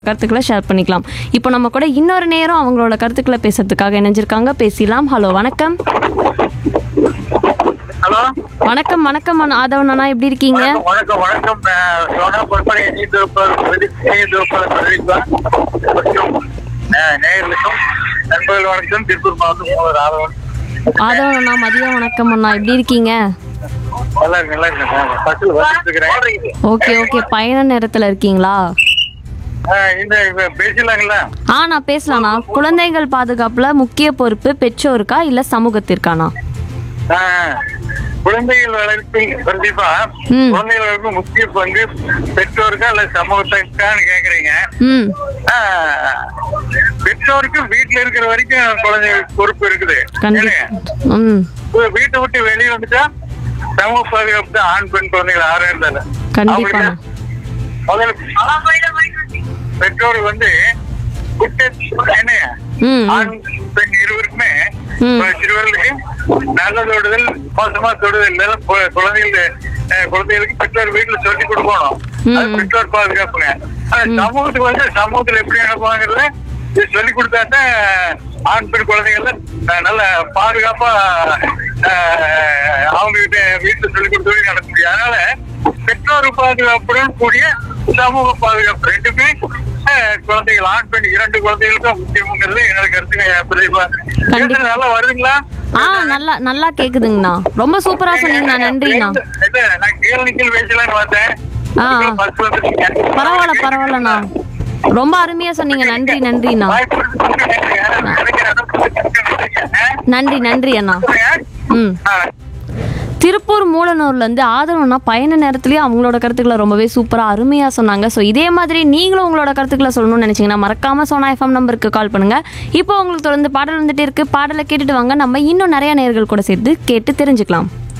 கருத்துக்களை ஷேர் பண்ணிக்கலாம் இப்போ நம்ம கூட இன்னொரு நேரம் அவங்களோட கருத்துக்களை பேசுறதுக்காக இணைஞ்சிருக்காங்க பேசலாம் ஹலோ வணக்கம் ஹலோ வணக்கம் வணக்கம் அண்ணா. ஆதவன் அண்ணா எப்படி இருக்கீங்க வணக்கம் வணக்கம் நான் சோனா பொறுப்பனை எண்ணி தொகுப்பாளர் பிரதீப் எண்ணி தொகுப்பாளர் பிரதீப் தான். மற்றும் அஹ், நேயர்களுக்கும் நண்பர்கள் வணக்கம் திருப்பூர் மாவட்டம் மூவர் ஆதவன் ஆதவன் அண்ணா மதியம் வணக்கம் அண்ணா எப்படி இருக்கீங்க நல்லா இருக்கு நல்லா இருக்கு நான் பஸ்ஸில் வந்துட்டு இருக்கிறேன் ஓகே ஓகே பயண நேரத்தில் இருக்கீங்களா அஹ், இந்த இப்ப பேசிடலாங்களா ஆ நான் பேசலாண்ணா குழந்தைகள் பாதுகாப்புல முக்கிய பொறுப்பு பெற்றோருக்கா இல்ல சமூகத்திற்காண்ணா அஹ், குழந்தைகள் வளர்ப்பில் பிரதீபா ம். குழந்தைகள் வளர்ப்பு முக்கிய பங்கு பெற்றோருக்கா இல்ல சமூகத்துக்கான்னு கேக்குறீங்க ம் ஆஹ், பெற்றோருக்கு வீட்டுல இருக்கிற வரைக்கும் குழந்தைகளுக்கு பொறுப்பு இருக்குது கண்டிப்பா ஏனுங்க? ம் இப்ப வீட்டை விட்டு வெளியே வந்துட்டா சமூக பாதுகாப்பு தான் ஆண் பெண் குழந்தைகள் ஆறா இருந்தாலும் கண்டிப்பாண்ணா முதல்ல பெற்றோர் வந்து குட்ட என்ன ம் ம். ஆண் பெண் இருவருக்குமே ம். இப்ப சிறுவர்களுக்கு நல்ல தொடுதல் மோசமா தொடுதல் இதெல்லாம் கு- குழந்தைகள் அஹ், குழந்தைகளுக்கு பெற்றோர் வீட்டுல சொல்லி கொடுக்கணும் அது ம். பெற்றோர் பாதுகாப்புங்க ஆனா சமூகத்துக்கு வந்து சமூகத்துல எப்படி அனுப்புவாங்கிறத இது சொல்லி கொடுத்தா தான் ஆண் பெண் குழந்தைகள் அஹ், நல்ல பாதுகாப்பா அஹ், அவங்க கிட்ட வீட்டுல சொல்லி கொடுத்து நடக்க முடியும் அதனால பெற்றோர் பாதுகாப்புடன் கூடிய சமூக பாதுகாப்பு ரெண்டுமே அஹ், குழந்தைகள் ஆண் பெண் இரண்டு குழந்தைகளுக்கும் முக்கியங்கிறது என்னோட கருத்துங்க பிரதீபா பேசுறது நல்லா வருதுங்களா ஆ நல்லா நல்லா கேக்குதுங்கண்ணா ரொம்ப சூப்பரா சொன்னீங்கண்ணா நன்றிண்ணா இல்ல, நான் கீழ் நிக்கல் பேசலாம்னு பார்த்தேன் ஆ, ஆ. பஸ் வந்துட்டீங்க. பரவாயில்ல பரவாயில்லண்ணா ரொம்ப அருமையா சொன்னீங்க நன்றி நன்றிண்ணா வாய்ப்பு கொடுத்ததுக்கு நன்றிங்க. எனக்கு அனுப்புறதுக்கு நன்றிங்க. நன்றி நன்றி அண்ணா ஆ? ம் ஆ. திருப்பூர் மூலனூர்ல இருந்து ஆதரவுனா பயண நேரத்துலயே அவங்களோட கருத்துக்களை ரொம்பவே சூப்பரா அருமையா சொன்னாங்க ஸோ இதே மாதிரி நீங்களும் உங்களோட கருத்துக்களை சொல்லணும்னு நினைச்சீங்கன்னா மறக்காம சோனா எஃப்எம் நம்பருக்கு கால் பண்ணுங்க இப்போ உங்களுக்கு தொடர்ந்து பாடல் வந்துட்டே இருக்கு பாடலை கேட்டுட்டு வாங்க நம்ம இன்னும் நிறைய நேர்கள் கூட சேர்த்து கேட்டு தெரிஞ்சுக்கலாம்